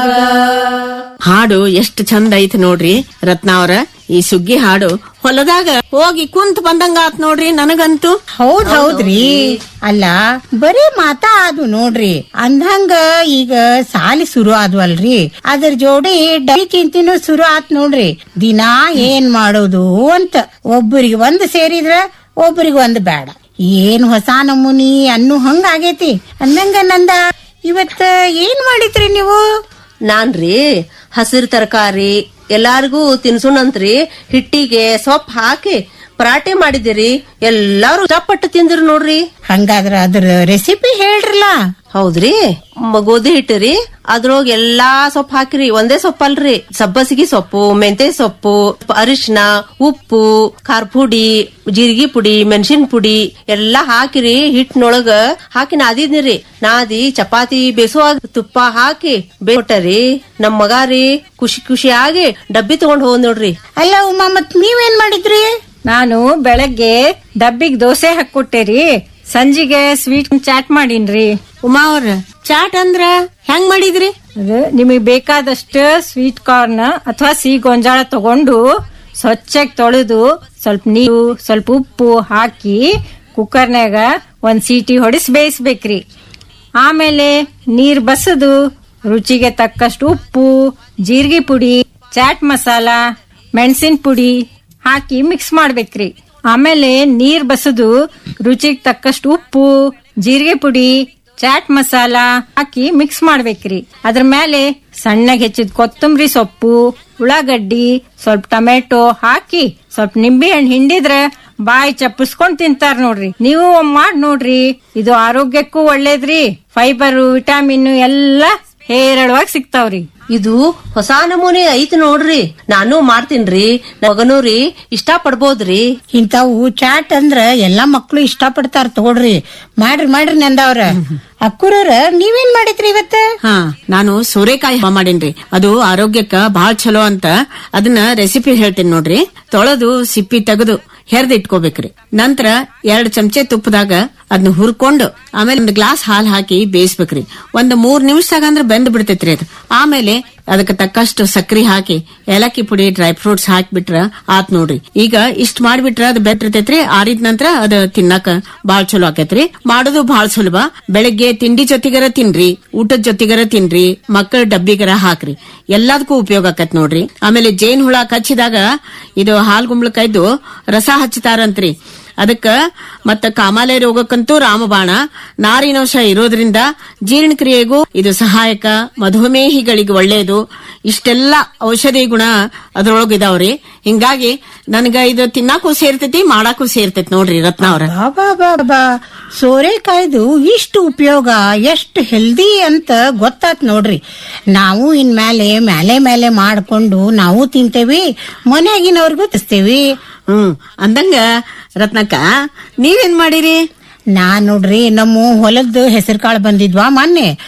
ಹಾಡು ಎಷ್ಟ್ ಚಂದ ಐತಿ ನೋಡ್ರಿ ರತ್ನಾವ್ರ ಈ ಸುಗ್ಗಿ ಹಾಡು ಹೊಲದಾಗ ಹೋಗಿ ಕುಂತ್ ಬಂದಂಗ ಆತ್ ನೋಡ್ರಿ ನನಗಂತೂ ಹೌದ್ ಹೌದ್ರಿ ಅಲ್ಲ ಬರೀ ಮಾತಾ ಅದು ನೋಡ್ರಿ ಅಂದಂಗ ಈಗ ಸಾಲಿ ಶುರು ಆದ್ವಲ್ರಿ ಅದ್ರ ಜೋಡಿ ಡೈ ಚಿಂತಿನೂ ಶುರು ಆತ್ ನೋಡ್ರಿ ದಿನಾ ಏನ್ ಮಾಡೋದು ಅಂತ ಒಬ್ಬರಿಗೆ ಒಂದ್ ಸೇರಿದ್ರ ಒಬ್ಬರಿಗೆ ಒಂದ್ ಬೇಡ ಏನ್ ಹೊಸ ನಮೂನಿ ಅನ್ನು ಹಂಗ ಆಗೇತಿ ಅಂದಂಗ ನಂದ ಇವತ್ತ ಏನ್ ಮಾಡಿದ್ರಿ ನೀವು ನಾನ್ರಿ ಹಸಿರು ತರಕಾರಿ ಎಲ್ಲಾರ್ಗೂ ತಿನ್ಸುಣಂತ್ರಿ ಹಿಟ್ಟಿಗೆ ಸೊಪ್ಪು ಹಾಕಿ ಪರಾಟೆ ಮಾಡಿದಿರಿ ಎಲ್ಲಾರು ಇಷ್ಟಪಟ್ಟು ತಿಂದ್ರು ನೋಡ್ರಿ ಹಂಗಾದ್ರ ಅದ್ರ ರೆಸಿಪಿ ಹೇಳ್ರಲ್ಲ ಹೌದ್ರಿ ಮ- ಗೋಧಿ ಹಿಟ್ಟಿರಿ ಅದ್ರೊಳಗ ಎಲ್ಲಾ ಸೊಪ್ಪು ಹಾಕಿರಿ ಒಂದೇ ಸೊಪ್ಪು ಅಲ್ರಿ ಸಬ್ಬಸಿಗೆ ಸೊಪ್ಪು ಮೆಂತೆ ಸೊಪ್ಪು ಅರಿಶಿನ ಉಪ್ಪು ಖಾರ ಪುಡಿ ಜೀರಿಗೆ ಪುಡಿ ಮೆಣಸಿನ ಪುಡಿ ಎಲ್ಲಾ ಹಾಕಿರಿ ಹಿಟ್ಟಿನೊಳಗ ಹಾಕಿ ನಾದಿದ್ನಿರಿ ನಾದಿ ಚಪಾತಿ ಬೇಸುವಾಗ ತುಪ್ಪ ಹಾಕಿ ಬೇಟರಿ ನಮ್ ಮಗ ರೀ ಖುಷಿ ಖುಷಿಯಾಗಿ ಡಬ್ಬಿ ತಗೊಂಡ್ ಹೋದ್ ನೋಡ್ರಿ ಅಲ್ಲ ಉಮಾ ಮತ್ ನೀವೇನ್ ಮಾಡಿದ್ರಿ ನಾನು ಬೆಳಗ್ಗೆ ಡಬ್ಬಿಗ್ ದೋಸೆ ಹಾಕೊಟ್ಟೇರಿ ಸಂಜಿಗೆ ಸ್ವೀಟ್ ಚಾಟ್ ಮಾಡೀನ್ರಿ ಉಮಾ ಅವ್ರ ಚಾಟ್ ಅಂದ್ರ ಹೆಂಗ್ ಮಾಡಿದ್ರಿ ಅದು ನಿಮಗೆ ಬೇಕಾದಷ್ಟು ಸ್ವೀಟ್ ಕಾರ್ನ್ ಅಥವಾ ಸಿಹಿ ಗೊಂಜಾಳ ತಗೊಂಡು ಸ್ವಚ್ಛಾಗಿ ತೊಳೆದು ಸ್ವಲ್ಪ ನೀರು ಸ್ವಲ್ಪ ಉಪ್ಪು ಹಾಕಿ ಕುಕ್ಕರ್ನಾಗ ಒಂದ್ ಸೀಟಿ ಹೊಡಿಸಿ ಬೇಯಿಸ್ಬೇಕ್ರಿ ಆಮೇಲೆ ನೀರ್ ಬಸದು ರುಚಿಗೆ ತಕ್ಕಷ್ಟು ಉಪ್ಪು ಜೀರಿಗೆ ಪುಡಿ ಚಾಟ್ ಮಸಾಲ ಮೆಣಸಿನ ಪುಡಿ ಹಾಕಿ ಮಿಕ್ಸ್ ಮಾಡ್ಬೇಕ್ರಿ ಆಮೇಲೆ ನೀರ್ ಬಸದು ರುಚಿಗೆ ತಕ್ಕಷ್ಟು ಉಪ್ಪು ಜೀರಿಗೆ ಪುಡಿ ಚಾಟ್ ಮಸಾಲ ಹಾಕಿ ಮಿಕ್ಸ್ ಮಾಡ್ಬೇಕ್ರಿ ಅದ್ರ ಮೇಲೆ ಸಣ್ಣಗೆ ಹೆಚ್ಚಿದ ಕೊತ್ತಂಬರಿ ಸೊಪ್ಪು ಉಳ್ಳಾಗಡ್ಡಿ ಸ್ವಲ್ಪ ಟೊಮೆಟೊ ಹಾಕಿ ಸ್ವಲ್ಪ ನಿಂಬೆ ಹಣ್ಣು ಹಿಂಡಿದ್ರೆ ಬಾಯಿ ಚಪ್ಪಿಸ್ಕೊಂಡ್ ತಿಂತಾರ ನೋಡ್ರಿ ನೀವು ಮಾಡ್ ನೋಡ್ರಿ ಇದು ಆರೋಗ್ಯಕ್ಕೂ ಒಳ್ಳೇದ್ರಿ ಫೈಬರ್ ವಿಟಾಮಿನ್ ಎಲ್ಲ ಹೇರಳವಾಗಿ ಸಿಗ್ತಾವ್ರಿ ಇದು ಹೊಸ ನಮೂನೆ ಐತಿ ನೋಡ್ರಿ ನಾನು ಮಾಡ್ತೀನ್ರಿ ನನ್ ಮಗನೂ ರೀ ಇಷ್ಟ ಪಡ್ಬೋದ್ರಿ ಇಂಥವು ಚಾಟ್ ಅಂದ್ರ ಎಲ್ಲಾ ಮಕ್ಳು ಇಷ್ಟ ಪಡ್ತಾರ ತಗೊಳ್ರಿ ಮಾಡ್ರಿ ಮಾಡ್ರಿ ನಂದವ್ರ ಅಕ್ಕುರವ್ರ ನೀವೇನ್ ಮಾಡಿದ್ರಿ ಇವತ್ತ ಹಾ ನಾನು ಸೋರೆಕಾಯಿ ಹಬ್ಬ ಮಾಡೇನ್ರಿ ಅದು ಆರೋಗ್ಯಕ್ಕ ಬಹಳ ಚಲೋ ಅಂತ ಅದನ್ನ ರೆಸಿಪಿ ಹೇಳ್ತೀನಿ ನೋಡ್ರಿ ತೊಳೆದು ಸಿಪ್ಪಿ ತೆಗೆದು ಹೆರ್ದ್ ಇಟ್ಕೋಬೇಕ್ರಿ ನಂತರ ಎರಡ್ ಚಮಚೆ ತುಪ್ಪದಾಗ ಅದನ್ನ ಹುರ್ಕೊಂಡು ಆಮೇಲೆ ಒಂದ್ ಗ್ಲಾಸ್ ಹಾಲ್ ಹಾಕಿ ಬೇಯಿಸ್ಬೇಕ್ರಿ ಒಂದ್ ಮೂರ್ ನಿಮಿಷದಾಗ ಅಂದ್ರ ಬೆಂದ್ ಬಿಡ್ತೈತ್ರಿ ಅದು ಆಮೇಲೆ ಅದಕ್ಕೆ ತಕ್ಕಷ್ಟು ಸಕ್ರಿ ಹಾಕಿ ಏಲಕ್ಕಿ ಪುಡಿ ಡ್ರೈ ಫ್ರೂಟ್ಸ್ ಹಾಕ್ಬಿಟ್ರ ಆತ್ ನೋಡ್ರಿ ಈಗ ಇಷ್ಟ ಮಾಡ್ಬಿಟ್ರ ಅದು ಬೆಟ್ಟಿರ್ತೈತ್ರಿ ಆರಿದ ನಂತರ ಅದ ತಿನ್ನಕ ಬಾಳ್ ಚಲೋ ಆಕೈತ್ರಿ ಮಾಡೋದು ಬಾಳ್ ಸುಲಭ ಬೆಳಗ್ಗೆ ತಿಂಡಿ ಜೊತೆಗರ ತಿನ್ರಿ ಊಟದ ಜೊತೆಗರ ತಿನ್ರಿ ಮಕ್ಕಳ ಡಬ್ಬಿಗರ ಹಾಕ್ರಿ ಎಲ್ಲದಕ್ಕೂ ಉಪಯೋಗ ಆಕತ್ ನೋಡ್ರಿ ಆಮೇಲೆ ಜೇನ್ ಹುಳ ಕಚ್ಚಿದಾಗ ಇದು ಹಾಲ್ಗುಂಬಳಕಾಯ್ದು ರಸ ಹಚ್ಚತಾರಂತ್ರಿ ಅದಕ್ಕ ಮತ್ತ ಕಾಮಾಲೆ ರೋಗಕ್ಕಂತೂ ರಾಮಬಾಣ ನಾರಿನಂಶ ಇರೋದ್ರಿಂದ ಜೀರ್ಣಕ್ರಿಯೆಗೂ ಇದು ಸಹಾಯಕ ಮಧುಮೇಹಿಗಳಿಗೆ ಒಳ್ಳೆಯದು ಇಷ್ಟೆಲ್ಲ ಔಷಧಿ ಗುಣ ಅದ್ರೊಳಗ ಇದಾವ್ರಿ ಹಿಂಗಾಗಿ ನನಗ ಇದು ತಿನ್ನಾಕೂ ಸೇರ್ತೈತಿ ಮಾಡಾಕೂ ಸೇರ್ತೈತಿ ನೋಡ್ರಿ ರತ್ನ ಅವ್ರ ಬಾಬಾ ಬಾಬಾ ಸೋರೆಕಾಯ್ದು ಇಷ್ಟು ಉಪಯೋಗ ಎಷ್ಟು ಹೆಲ್ದಿ ಅಂತ ಗೊತ್ತಾತ್ ನೋಡ್ರಿ ನಾವು ಇನ್ಮೇಲೆ ಮೇಲೆ ಮೇಲೆ ಮಾಡ್ಕೊಂಡು ನಾವು ತಿಂತೇವಿ ಮನ್ಯಾಗಿನವ್ರಿಗೂ ತಿಸ್ತೇವಿ ಹ್ಮ್ ಅಂದಂಗ ರತ್ನಕ್ಕ ನೀವೇನ್ ಮಾಡಿರಿ ನಾ ನೋಡ್ರಿ ನಮ್ಮ ಹೊಲದ ಹೆಸರು ಕಾಳು ಬಂದಿದ್ವಾ ಮೊನ್ನೆ